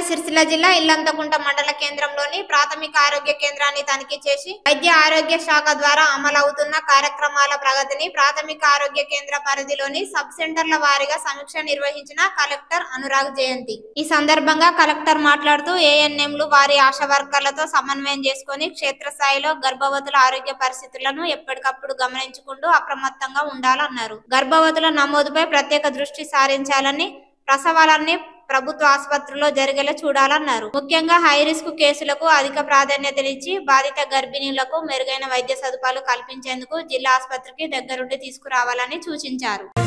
సిరిసిల్ల జిల్లా ఇల్లంతకుంట మండల కేంద్రంలోని ప్రాథమిక ఆరోగ్య కేంద్రాన్ని తనిఖీ చేసి వైద్య ఆరోగ్య శాఖ ద్వారా అమలవుతున్న కార్యక్రమాల ప్రగతిని ప్రాథమిక ఆరోగ్య కేంద్ర పరిధిలోని సబ్ సెంటర్ల వారీగా సమీక్ష నిర్వహించిన కలెక్టర్ అనురాగ్ జయంతి ఈ సందర్భంగా కలెక్టర్ మాట్లాడుతూ ఏఎన్ఎంలు వారి ఆశా వర్కర్లతో సమన్వయం చేసుకుని క్షేత్రస్థాయిలో గర్భవతుల ఆరోగ్య పరిస్థితులను ఎప్పటికప్పుడు గమనించుకుంటూ అప్రమత్తంగా ఉండాలన్నారు గర్భవతుల నమోదుపై ప్రత్యేక దృష్టి సారించాలని ప్రసవాలన్నీ ప్రభుత్వ ఆసుపత్రుల్లో జరిగేలా చూడాలన్నారు ముఖ్యంగా హై రిస్క్ కేసులకు అధిక ప్రాధాన్యతనిచ్చి బాధిత గర్భిణీలకు మెరుగైన వైద్య సదుపాయాలు కల్పించేందుకు జిల్లా ఆసుపత్రికి దగ్గరుండి తీసుకురావాలని సూచించారు